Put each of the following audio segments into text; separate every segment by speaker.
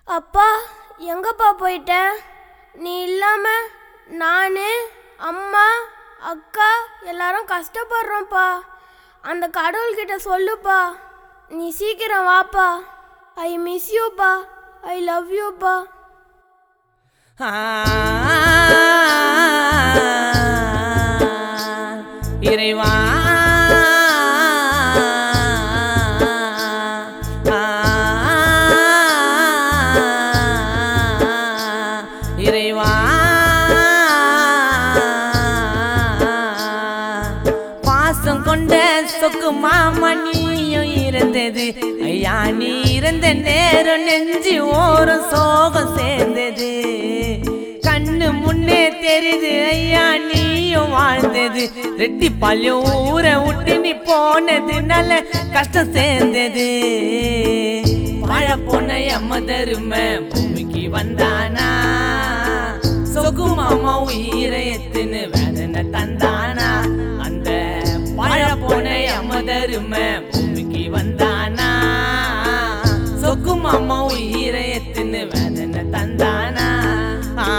Speaker 1: அப்பா எங்கப்பா போயிட்ட நீ இல்லாம நான் அம்மா அக்கா எல்லாரும் கஷ்டப்படுறோம்ப்பா அந்த கடவுள்கிட்ட சொல்லுப்பா நீ சீக்கிரம் வாப்பா ஐ மிஸ் யூப்பா ஐ லவ் யூப்பா
Speaker 2: இறைவா இறைவா பாசம் கொண்ட சொக்கு மாமணியும் இருந்தது ஐயா நீ இருந்த நேரம் நெஞ்சு ஓரம் சோகம் சேர்ந்தது கண்ணு முன்னே தெரியுது ஐயா நீயும் வாழ்ந்தது ரெட்டி பாலியும் ஊரை விட்டு நீ போனது நல்ல கஷ்டம் சேர்ந்தது வாழ போன எம்ம தருமை பூமிக்கு வந்தானா சொகு மாமா உயிரை எத்துன்னு வேதனை தந்தானா அந்த வாழ போன எம்ம தருமை பூமிக்கு வந்தானா சொகு மாமா உயிரை எத்துன்னு வேதனை தந்தானா ஆ,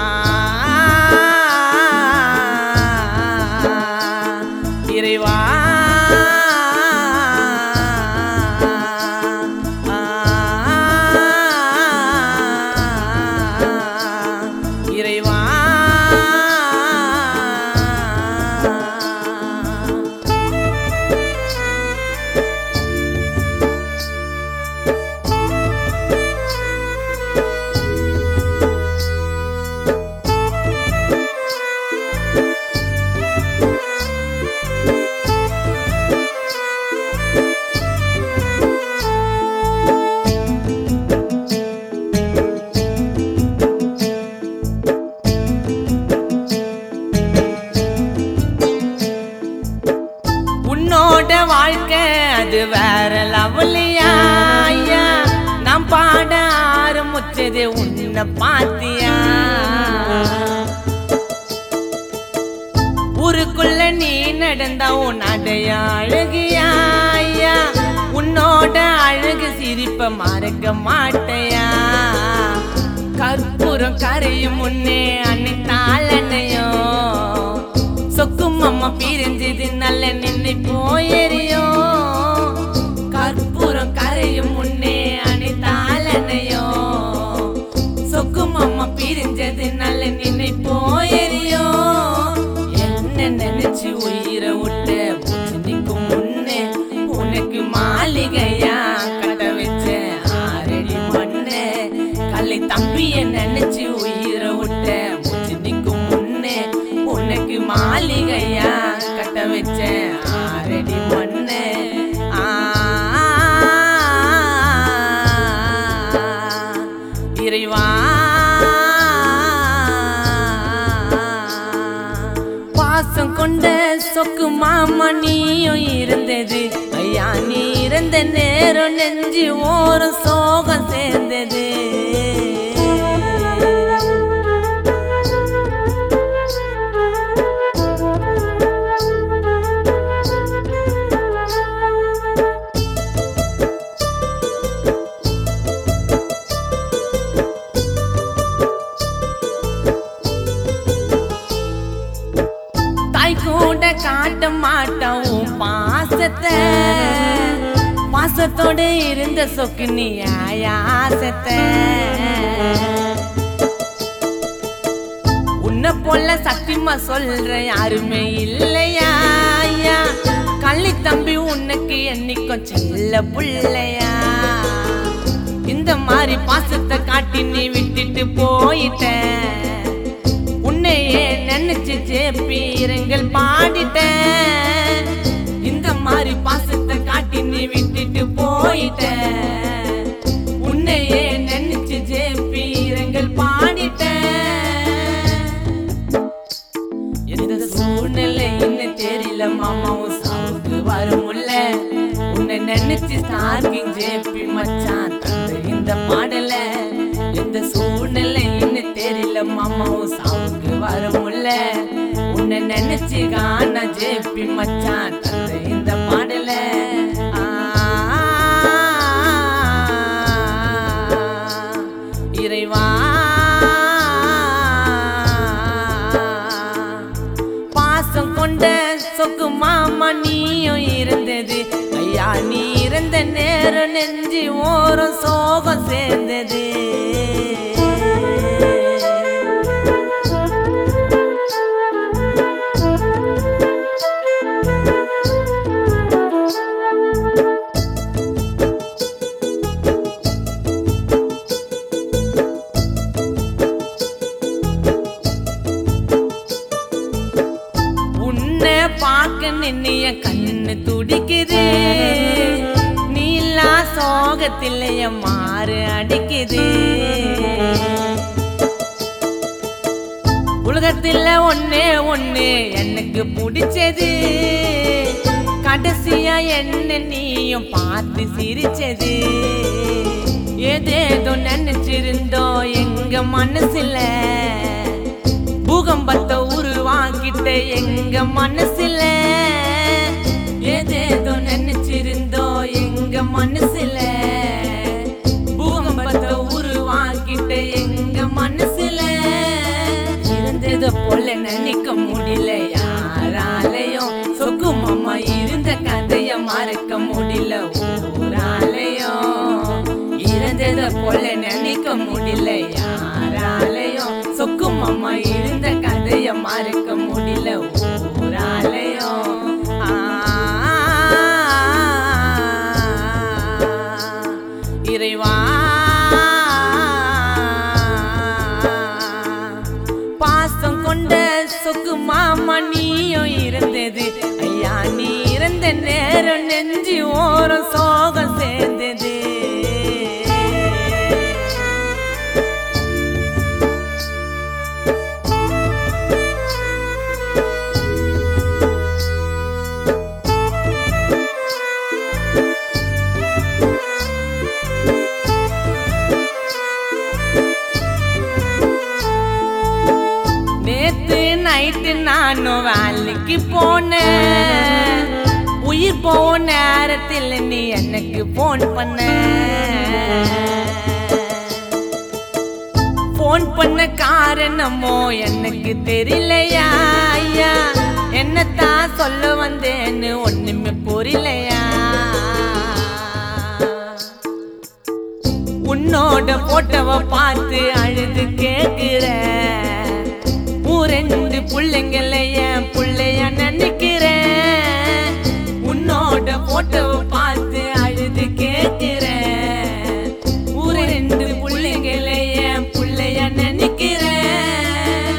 Speaker 2: இறைவா இறைவா உன்னோட வாழ்க்கை அது வேற லவ்லியா ஐயா நான் பாட ஆரம்பிச்சது உன்னை பாத்தியா ஊருக்குள்ள நீ நடந்தா உன் அடைய அழகியா ஐயா உன்னோட அழகு சிரிப்ப மறக்க மாட்டையா கற்பூரம் கரையும் முன்னே அன்னைத்தாள் அன்னையும் சொக்கும் அம்மா பிரிஞ்சது நல்ல நின்று போயறியும் கற்பூரம் கரையும் முன்னே அனைத்தாள் அன்னையும் சொக்கும் அம்மா பிரிஞ்சது நல்ல நின்று போயறியும் என்ன நினைச்சு உயிரை விட்ட மூச்சு நிற்கும் முன்னே உனக்கு மாளிகையா கட்ட வச்ச ஆரடி மண்ணு கல்லை தம்பிய நினைச்சு உயிரை விட்ட மூச்சு நிற்கும் முன்னே உனக்கு மாளிகையா கட்ட வச்ச ஆரடி மண்ணு ஆ, இறைவா பாசம் கொண்ட சொக்கு மாமா நீயும் இருந்தது ஐயா நீ இருந்த நேரம் நெஞ்சு ஓரம் சோகம் சேர்ந்தது தாய் கூட காட்ட மாட்டான் உன் பாசத்தை பாசத்தோட இருந்த சொக்கு நீ ஆயாசத்தை உன்னை போல சத்தியமா சொல்ற யாருமே இல்லையா ஐயா கள்ளி தம்பி உனக்கு என்னைக்கும் செல்ல புள்ளையா இந்த மாதிரி பாசத்தை காட்டி நீ விட்டுட்டு போயிட்ட உன்னையே நினைச்சு ஜேபி இரங்கல் பாடிட்டேன் இந்த மாதிரி பாசத்தை காட்டி நீ விட்டுட்டு போயிட்ட உன்னையே நினைச்சு ஜேபி இரங்கல் பாடிட்டேன் எந்த சூழ்நிலை இன்னும் தெரியல மாமாவும் சாவுக்கு வரும்ல உன்னை நினைச்சு ஸ்டார்கிங் ஜேபி மச்சான் தந்த இந்த பாடல எந்த சூழ்நிலை இன்னும் தெரியல மாமாவும் சாவுக்கு வரும்ல உன்னை நினைச்சு காண ஜேபி மச்சான் தந்த இந்த பாடல ஆ இறைவா பாசம் கொண்ட சொக்கு மாமா நீயும் இருந்தது ஐயா நீ இருந்த நேரம் நெஞ்சு ஓரம் சோகம் சேர்ந்தது உன்னை பார்க்க நின்னைய கண்ணு துடிக்குது நீலா சோகத்தில் என் மாறு அடிக்குது உலகத்தில் ஒண்ணே ஒண்ணு எனக்கு பிடிச்சது கடைசியா என்ன நீயும் பார்த்து சிரிச்சது ஏதேதோ நினைச்சிருந்தோம் எங்க மனசுல பூகம்பத்தை உருவாக்கிட்ட எங்க மனசுல ஏதேதோ நினைச்சிருந்தோம் எங்க மனசுல பூகம்பத்தை உருவாக்கிட்ட எங்க மனசுல இருந்தது போல நினைக்க முடியல யாராலையும் சொக்கும் அம்மா இருந்த கதைய மறக்க முடியல ஊராலையும் இருந்தது போல நினைக்க முடியல யாராலையும் சொக்கும் அம்மா இருந்த கதைய மறக்க முடியல ஊராலையும் ஆ, இறைவா பாசம் கொண்ட சொக்கு மாமா நீயும் இருந்தது ஐயா நீ இருந்த நேரம் நெஞ்சு ஓரம் சோகம் சேர்ந்தது நேத்து நைட்டு நானும் வேலைக்கு போனேன் உயிர் போன நேரத்தில் நீ எனக்கு போன் பண்ண போன் பண்ண காரணமோ எனக்கு தெரியலையா ஐயா என்னத்தான் சொல்ல வந்தேன்னு ஒண்ணுமே புரியலையா உன்னோட போட்டோவை பார்த்து அழுது கேக்குற ரெண்டு பிள்ளைங்கள என் பிள்ளைய நினைக்கிறேன் உன்னோட போட்டோவை பார்த்து அழுது கேக்குறேன் ஊரு ரெண்டு பிள்ளைங்கள என் பிள்ளைய நினைக்கிறேன்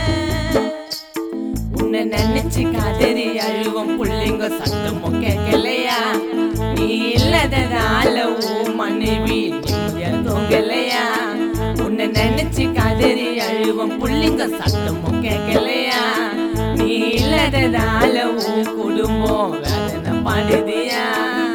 Speaker 2: உன்னை நினைச்சு காதறி அழுவோம் புள்ளைங்க சத்தமும் கேட்கலையா நீ இல்லாததால ஓ மனைவி நிம்மதியா தூங்கலையா உன்னை நினைச்சு காதறி அழுவோம் புள்ளைங்க சத்தமும் கேட்கலையா நீ இல்லாததால ஓ குடும்பம் வேதனை பாடுதியா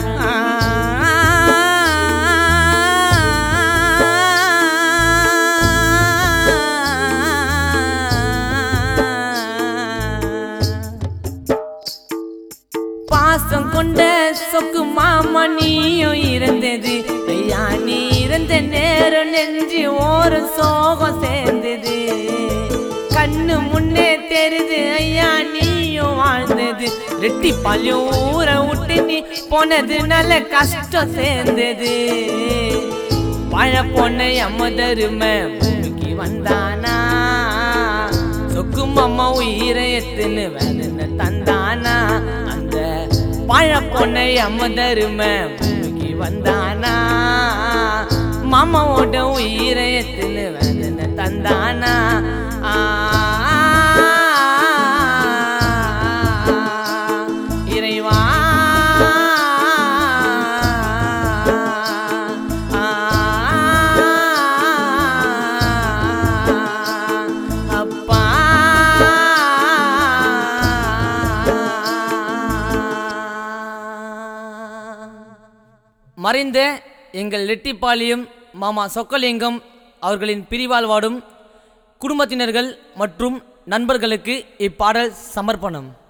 Speaker 2: பாசம் கொண்ட சொக்கு மாமா நீயும் இருந்தது ஐயா நீ இருந்த நேரம் நெஞ்சு ஓரம் சோகம் சேர்ந்தது கண்ணு முன்னே தெரிது ஐயா நீயும் வாழ்ந்தது ரெட்டி பாலியும் ஊரை விட்டு நீ போனது நல்ல கஷ்டம் சேர்ந்தது பழ பொண்ண எம்மதருமை பூமிக்கு வந்தானா சொக்கு மாமா உயிரை எத்துன்னு வேணுன்னு தந்தானா அந்த பழ பொண்ணை அம்மதருமை பூமிக்கு வந்தானா மாமாவோட உயிரை எத்துன்னு வேணுன்னு தந்தானா ஆ, இறைவா அப்பா மறைந்த எங்கள் ரெட்டிப்பாளையம் மாமா சொக்கலிங்கம் அவர்களின் பிரிவால் வாடும் குடும்பத்தினர்கள் மற்றும் நண்பர்களுக்கு இப்பாடல் சமர்ப்பணம்